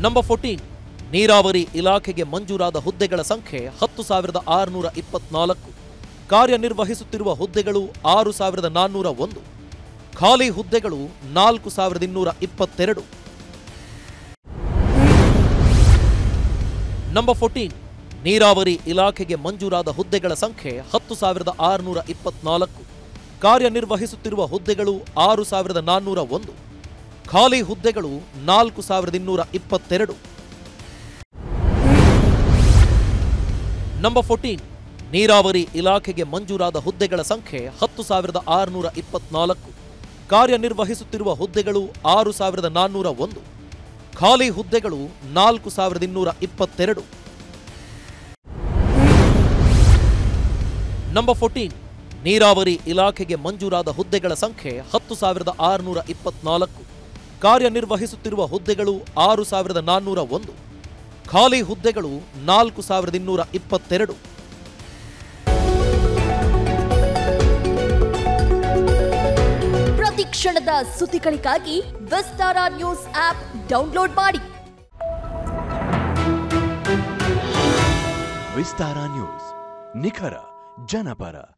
number fourteen ನೀರಾವರಿ ಇಲಾಖೆಗೆ ಮಂಜೂರಾದ ಹುದ್ದೆಗಳ ಸಂಖ್ಯೆ ಹತ್ತು ಸಾವಿರದ ಆರುನೂರ ಇಪ್ಪತ್ನಾಲ್ಕು ಕಾರ್ಯನಿರ್ವಹಿಸುತ್ತಿರುವ ಹುದ್ದೆಗಳು ಆರು ಸಾವಿರದ ನಾನ್ನೂರ ಒಂದು ಖಾಲಿ ಹುದ್ದೆಗಳು ನಾಲ್ಕು ಸಾವಿರದ ಇನ್ನೂರ ಇಪ್ಪತ್ತೆರಡು ನಂಬರ್ ಫೋರ್ಟೀನ್ ನೀರಾವರಿ ಇಲಾಖೆಗೆ ಮಂಜೂರಾದ ಹುದ್ದೆಗಳ ಸಂಖ್ಯೆ ಹತ್ತು ಸಾವಿರದ ಆರುನೂರ ಇಪ್ಪತ್ನಾಲ್ಕು ಕಾರ್ಯನಿರ್ವಹಿಸುತ್ತಿರುವ ಹುದ್ದೆಗಳು ಆರು ಸಾವಿರದ ನಾನ್ನೂರ ಒಂದು ಖಾಲಿ ಹುದ್ದೆಗಳು ನಾಲ್ಕು ಸಾವಿರದ ಇನ್ನೂರ ಇಪ್ಪತ್ತೆರಡು ನಂಬರ್ ಫೋರ್ಟೀನ್ ನೀರಾವರಿ ಇಲಾಖೆಗೆ ಮಂಜೂರಾದ ಹುದ್ದೆಗಳ ಸಂಖ್ಯೆ ಹತ್ತು ಸಾವಿರದ ಆರುನೂರ ಇಪ್ಪತ್ನಾಲ್ಕು ಕಾರ್ಯನಿರ್ವಹಿಸುತ್ತಿರುವ ಹುದ್ದೆಗಳು ಆರು ಸಾವಿರದ ನಾನ್ನೂರ ಒಂದು ಖಾಲಿ ಹುದ್ದೆಗಳು ನಾಲ್ಕು ಸಾವಿರದ ಇನ್ನೂರ ಇಪ್ಪತ್ತೆರಡು ನಂಬರ್ ಫೋರ್ಟೀನ್ ನೀರಾವರಿ ಇಲಾಖೆಗೆ ಮಂಜೂರಾದ ಹುದ್ದೆಗಳ ಸಂಖ್ಯೆ ಹತ್ತು ಸಾವಿರದ ಆರುನೂರ ಇಪ್ಪತ್ನಾಲ್ಕು ಕಾರ್ಯನಿರ್ವಹಿಸುತ್ತಿರುವ ಹುದ್ದೆಗಳು ಆರು ಸಾವಿರದ ನಾನ್ನೂರ ಒಂದು ಖಾಲಿ ಹುದ್ದೆಗಳು ನಾಲ್ಕು ಸಾವಿರದ ಇನ್ನೂರ ಇಪ್ಪತ್ತೆರಡು ಪ್ರತಿ ಕ್ಷಣದ ಸುದ್ದಿಗಳಿಗಾಗಿ ವಿಸ್ತಾರ ನ್ಯೂಸ್ ಆಪ್ ಡೌನ್ಲೋಡ್ ಮಾಡಿ ವಿಸ್ತಾರ ನ್ಯೂಸ್ ನಿಖರ ಜನಪರ